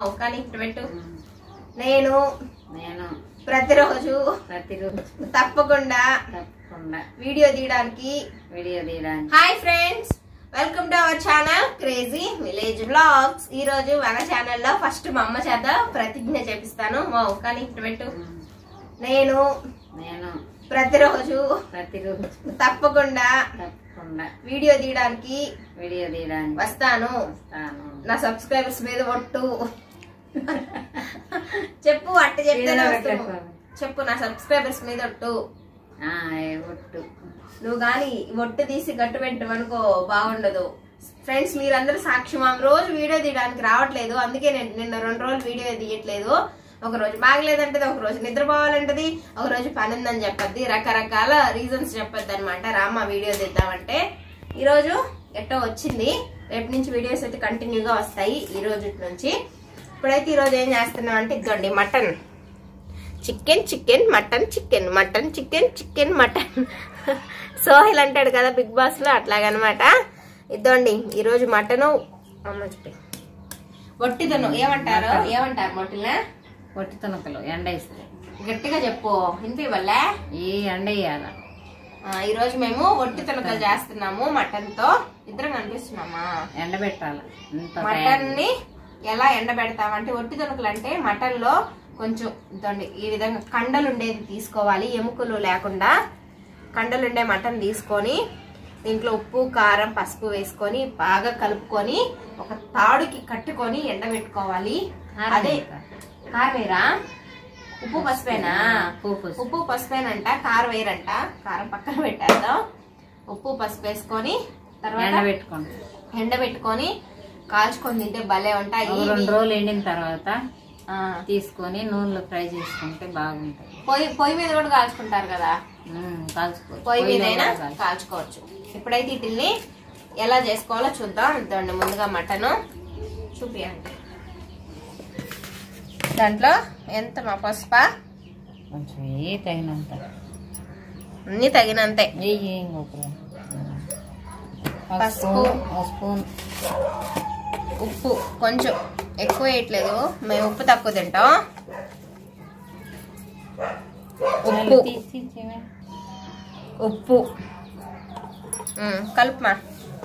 కానీ ఇప్పుడు పెట్టు నేను నేను ప్రతిరోజు ప్రతిరోజు తప్పకుండా తప్పకుండా వీడియో తీయడానికి వీడియో తీయడానికి hi friends welcome to our channel crazy village blogs ఈ రోజు మన ఛానల్లో ఫస్ట్ మా అమ్మ చేత ప్రతిజ్ఞ చేపిస్తాను మా కానీ ఇప్పుడు పెట్టు నేను నేను ప్రతిరోజు ప్రతిరోజు తప్పకుండా తప్పకుండా వీడియో తీయడానికి వీడియో తీయడానికి వస్తాను వస్తాను నా సబ్స్క్రైబర్స్ మీద ఒట్టు చెప్పు అట్ట చెప్తేనే వస్తాను చెప్పు నా సబ్స్క్రైబర్స్ మీద ఒట్టు ఆ, ఏ ఒట్టు నువ్వు గాని ఒట్టు తీసి గట్టు పెట్టమనుకో బాగుండదు ఫ్రెండ్స్ మీరందరూ సాక్ష్యం ఆమె రోజు వీడియో తీయడానికి రావట్లేదు అందుకే నేను నిన్న రెండు రోజులు వీడియో తీయట్లేదు ఒక రోజు బాగలేదంటది ఒక రోజు నిద్రపోవాలంటది ఒక రోజు పని ఉందని చెప్పద్ది రకరకాల రీజన్స్ చెప్పద్ది అనమాట రామ వీడియో తీద్దామంటే ఈ రోజు ఎట్టో వచ్చింది రేపు నుంచి వీడియోస్ అయితే కంటిన్యూగా వస్తాయి ఈ రోజు నుంచి ఇప్పుడైతే ఈ రోజు ఏం చేస్తున్నాం అంటే ఇదిగోండి mutton chicken chicken mutton chicken mutton chicken chicken mutton Sohil అంటాడు కదా బిగ్ బాస్ లో అట్లాగనమాట ఇద్దండి ఈరోజు మటను అమ్మ చెప్పి ఒట్టిదను ఏమంటారు ఏమంటారు మొట్టిలా ఒట్టి తునకలు ఎండ ఇస్తే గట్టిగా చెప్పు వినిపి వల్లే ఈ ఎండ వేయాల ఈ రోజు మేము ఒట్టి తునకలు చేస్తున్నాము మటన్ తో ఇద్దరం కనిపిస్తున్నామా ఎండ పెట్టాల ఇంత మటన్ ని ఎలా ఎండబెడతామంటే ఒట్టి తునకలు అంటే మటన్ లో కొంచెం ఇదండి ఈ విధంగా కండలు ఉండేది తీసుకోవాలి ఎముకలు లేకుండా కండలు ఉండే మటన్ తీసుకొని దీంట్లో ఉప్పు కారం పసుపు వేసుకొని బాగా కలుపుకొని ఒక తాడుకి కట్టుకొని ఎండబెట్టుకోవాలి కారం అదే ఇంకా. కారవేరా ఉప్పు పసుపేనా ఉప్పు పసుపు. ఉప్పు పసుపేనంట కారం వేయరంట కారం పక్కన పెట్టేద్దాం ఉప్పు పసుపు వేసుకొని ఎండ తర్వాత పెట్టుకోండి ఎండబెట్టుకొని కాల్చుకొని తింటే భలే ఒక ఉంటాయి రెండు రోజులు ఎండిన తర్వాత ఆ, తీసుకొని నూనెలో ఫ్రై చేసుకుంటే బాగుంటాయి పొయ్యి పొయ్యి మీద కూడా కాల్చుకుంటారు కదా ఉమ్, కాల్చుకోవచ్చు పొయ్యి పొయ్యిలో మీదైనా కూడా కాల్చు. కాల్చుకోవచ్చు ఇప్పుడైతే వీటిల్ని ఎలా చేసుకోవాలో చూద్దాం ఇద్దండి ముందుగా మటన్ చూపియండి దాంట్లో ఎంత మా పసుప కొంచెం ఏ తగినంత అన్ని తగినంతే నెయ్యి ఇంకొకరు ఒక పసుపు. స్పూన్ ఒక స్పూన్ ఉప్పు కొంచెం ఎక్కువ వేయట్లేదు మేము ఉప్పు తక్కువ తింటాం ఉప్పు తీసి ఇచ్చేవే. ఉప్పు ఉమ్, కలుపుమా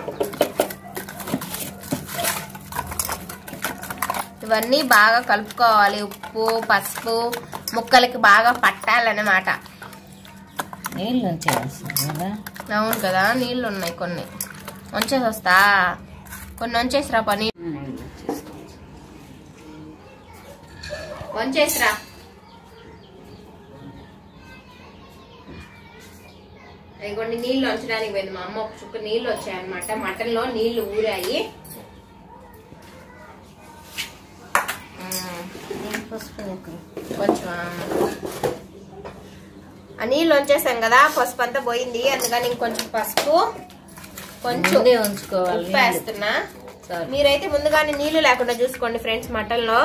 ఇవన్నీ బాగా కలుపుకోవాలి ఉప్పు పసుపు ముక్కలకి బాగా పట్టాలన్నమాట నీళ్ళు ఉంచేయాల్సింది కదా అవును కదా నీళ్ళు ఉన్నాయి కొన్ని వంచేసి వస్తా కొన్ని వంచేసిరా పని నీళ్ళు వచ్చేసుకోవచ్చు వంచేసిరా ఇదిగోండి నీళ్ళు వంచడానికి పోయింది మా అమ్మ ఒక చుక్క నీళ్ళు వచ్చాయన్నమాట మటన్ లో నీళ్లు ఊరాయి ఉమ్, పసుపు ఎక్కువ. కొంచెం ఆ, ఆ నీళ్ళు వంచేసాం కదా పసుపు అంతా పోయింది అందుకని ఇంకొంచెం పసుపు కొంచెం ముందే ఉంచుకోవాలి ఉప్పు వేస్తున్నా సరే. మీరైతే ముందుగానే నీళ్లు లేకుండా చూసుకోండి ఫ్రెండ్స్ మటన్ లో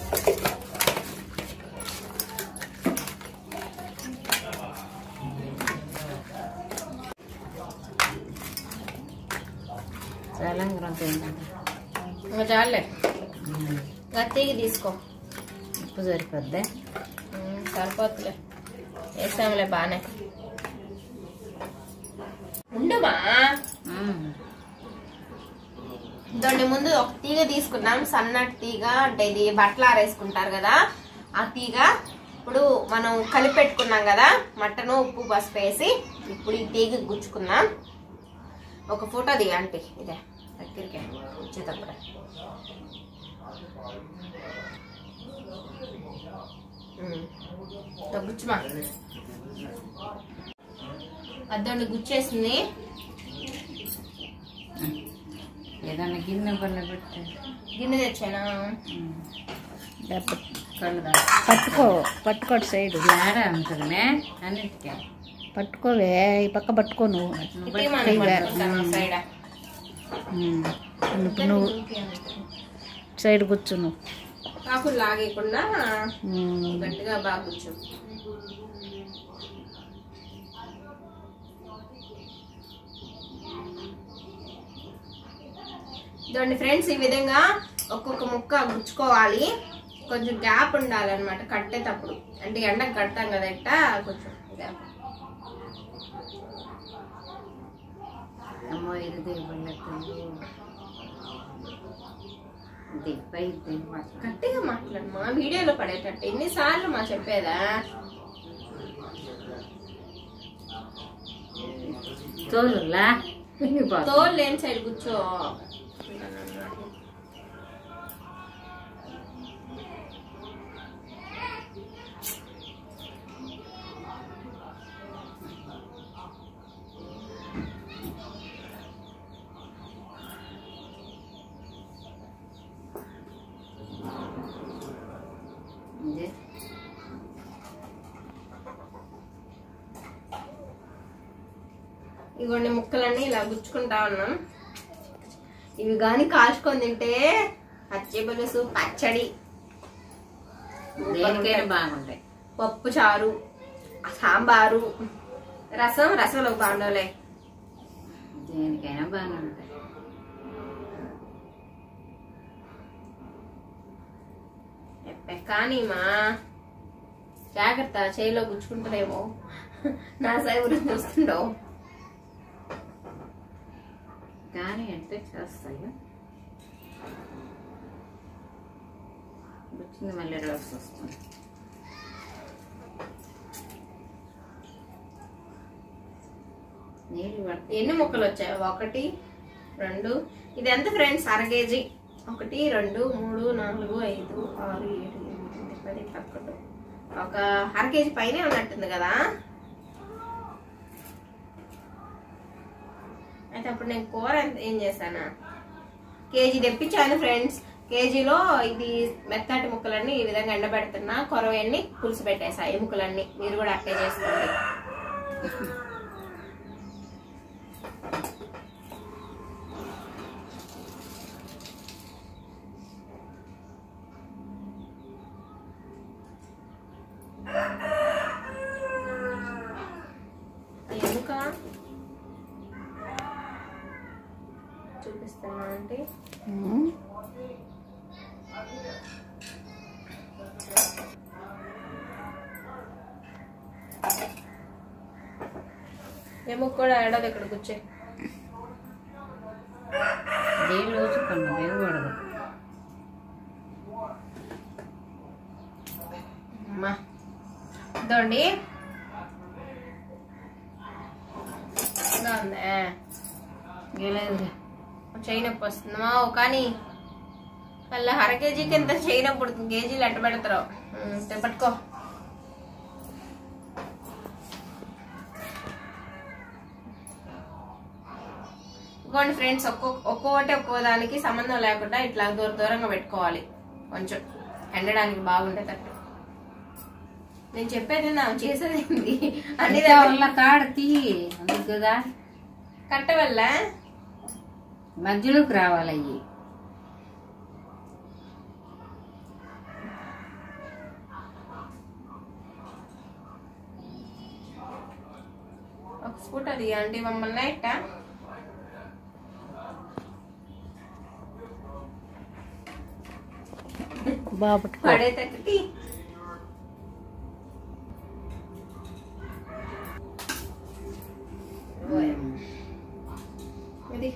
చాలా గ్రంథ ఇంకా చాలే గట్టిగా తీసుకో ఉప్పు సరిపోద్ది ఉమ్, సరిపోతులే వేసాములే బానే ఉండుమా దాన్ని ముందు ఒక తీగ తీసుకున్నాం సన్నటి తీగ అంటే ఇది బట్టలు ఆరేసుకుంటారు కదా ఆ తీగ ఇప్పుడు మనం కలిపెట్టుకున్నాం కదా మటను ఉప్పు పసుపు వేసి ఇప్పుడు ఈ తీగ గుచ్చుకున్నాం ఒక ఫోటో దిగ అంటే ఇదే దగ్గరికి వచ్చేటప్పుడు గుచ్చుమా అద్దోని గుచ్చేసింది ఏదన్నా గిన్నె పళ్ళు పెట్టి గిన్నె తెచ్చానా కళ్ళు పట్టుకో పట్టుకోడు సైడ్ ఏడా ఉంటుందినే అన్నిటికీ పట్టుకోవే ఈ పక్క పట్టుకో నువ్వు ఇప్పటికీ మనం పట్టుకుంటాం ఆ సైడ్ ఉమ్. ఇప్పుడు నువ్వు సైడ్ కూర్చో నువ్వు కాకులు లాగేయకుండా ఉమ్. గట్టిగా బాగా కూర్చో చూడండి ఫ్రెండ్స్ ఈ విధంగా ఒక్కొక్క ముక్క గుచ్చుకోవాలి కొంచెం గ్యాప్ ఉండాలన్నమాట కట్టేటప్పుడు అంటే ఎండకు కడతాం కదా ఇట్ట కొంచెం గ్యాప్ అమ్మో ఇది దిగబడలేదు దిప్పై దిగబడ గట్టిగా మాట్లాడు మా వీడియోలో పడేటట్టు ఎన్నిసార్లు మా చెప్పేదా తోలులా తోలు లేని సైడ్ కూర్చో ఇదే ఇవన్నీ ముక్కలన్నీ ఇలా గుచ్చుకుంటా ఉన్నాం ఇవి గాని కాల్చుకొని తింటే పచ్చి పులుసు పచ్చడి దేనికైనా బాగుంటాయి పప్పు చారు సాంబారు రసం రసంలో బాగుండవులే దేనికైనా బాగానే ఉంటాయి ఎప్పే కానీ మా జాగ్రత్త చేయిలో గుచ్చుకుంటారేమో నా సై గురించి చూస్తుండవు కానీ అంటే చేస్తాయి వచ్చింది మళ్ళీ రోజు వస్తుంది నీళ్ళు పడితే ఎన్ని ముక్కలు వచ్చాయి ఒకటి రెండు ఇది ఎంత ఫ్రెండ్స్ అర కేజీ ఒకటి రెండు మూడు నాలుగు ఐదు ఆరు ఏడు ఎనిమిది పది పదకొండు ఒక అర కేజీ పైనే ఉన్నట్టుంది కదా అయితే అప్పుడు నేను కూర ఎంత- ఏం చేశాను కేజీ తెప్పించాను ఫ్రెండ్స్ కేజీలో ఇది మెత్తటి ముక్కలన్నీ ఈ విధంగా ఎండబెడుతున్నా కొరవన్నీ పులుసు పెట్టేసా ఈ ముక్కలన్నీ మీరు కూడా అట్టే చేసుకోండి ఎందుక చూపిస్తున్నా అంటే ఉమ్. ఎముక కూడా ఏడాది ఇక్కడ కూర్చో నీళ్ళు ఊచుకున్నా దిగకూడదు అమ్మా ఇదండి ఇలా ఉందే గెలేదు చేయి నొప్పి వస్తుందమ్మా ఓ కానీ మళ్ళీ అర కేజీకి ఎంత చేయి నొప్పి పుడుతుంది కేజీలు ఎట్ట పెడతారు ఉమ్, ఇట్ట పట్టుకో ఇంకోండి ఫ్రెండ్స్ ఒక్కో ఒక్కొక్కటి ఒక్కో దానికి సంబంధం లేకుండా ఇట్లా దూర దూరంగా పెట్టుకోవాలి కొంచెం ఎండడానికి బాగుండేటట్టు నేను చెప్పేది నా చేసేది ఏంది అన్ని ఇంకా వల్ల తాడు తీ అందుకు కదా కట్ట వల్ల మధ్యలోకి రావాలి అయ్యి ఒక స్కూటర్ అది అంటే మమ్మల్ని ఇట్టా బాగా పట్టుకో పడేటట్టు తీ. ఇది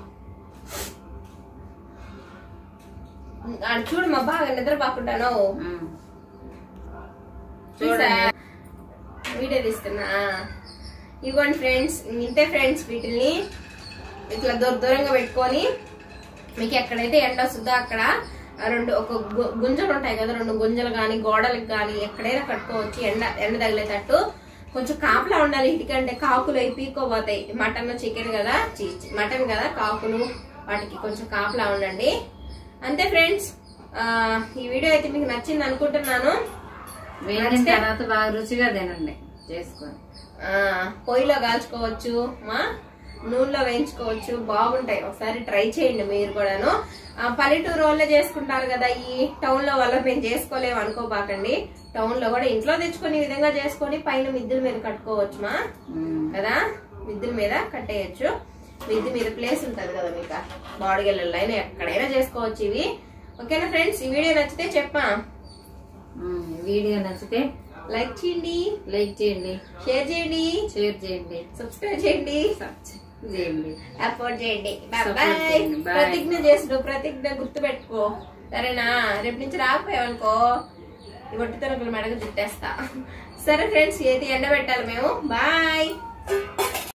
ఆడ చూడు మా బాగా నిద్ర పాకుంటాను ఉమ్. చూడా వీడియో తీస్తున్నా ఇవ్వండి ఫ్రెండ్స్ ఇంతే ఫ్రెండ్స్ వీటిని ఇట్లా దూర దూరంగా పెట్టుకొని మీకు ఎక్కడైతే ఎండ వస్తుందో అక్కడ ఆ రెండు ఒక గు- గుంజలు ఉంటాయి కదా రెండు గుంజలు కానీ గోడలకు కానీ ఎక్కడైనా కట్టుకోవచ్చు ఎండ ఎండ తగిలేటట్టు కొంచెం కాపలా ఉండాలి ఇటుకంటే కాకులు అవి పీక్కోపోతాయి మటన్ చికెన్ కదా మటన్ కదా కాకులు వాటికి కొంచెం కాపలా ఉండండి అంతే ఫ్రెండ్స్ ఈ వీడియో అయితే మీకు నచ్చింది అనుకుంటున్నాను వేడిన తర్వాత బాగా రుచిగా తినండి చేసుకొని ఆ పొయ్యిలో కాల్చుకోవచ్చు మా నూనెలో వేయించుకోవచ్చు బాగుంటాయి ఒకసారి ట్రై చేయండి మీరు కూడాను ఆ, పల్లెటూరు వాళ్ళే చేసుకుంటారు కదా ఈ టౌన్ లో వల్ల మేము చేసుకోలేము అనుకోబాకండి టౌన్ లో కూడా ఇంట్లో తెచ్చుకొని ఈ విధంగా చేసుకొని పైన మిద్దెల మీద కట్టుకోవచ్చు మా ఉమ్. కదా మిద్దెల మీద కట్టేయచ్చు మిద్దె మీద ప్లేస్ ఉంటది కదా మీకు బాడీగెళ్ళైనా ఎక్కడైనా చేసుకోవచ్చు ఇవి ఓకేనా ఫ్రెండ్స్ ఈ వీడియో నచ్చితే చెప్పా ఉమ్, వీడియో నచ్చితే లైక్ చేయండి లైక్ చేయండి షేర్ చేయండి షేర్ చేయండి సబ్స్క్రైబ్ చేయండి సబ్స్క్రైబ్ చేయండి సపోర్ట్ చేయండి Support బాయ్ చేయండి. Bye. ప్రతిజ్ఞ చేసిన ప్రతిజ్ఞ గుర్తు పెట్టుకో సరేనా రేపు నుంచి రాకపోయావనుకో ఈ ఒట్టి తనకులు మెడకు చుట్టేస్తా సరే ఫ్రెండ్స్ ఏది ఎండబెట్టాలి మేము బాయ్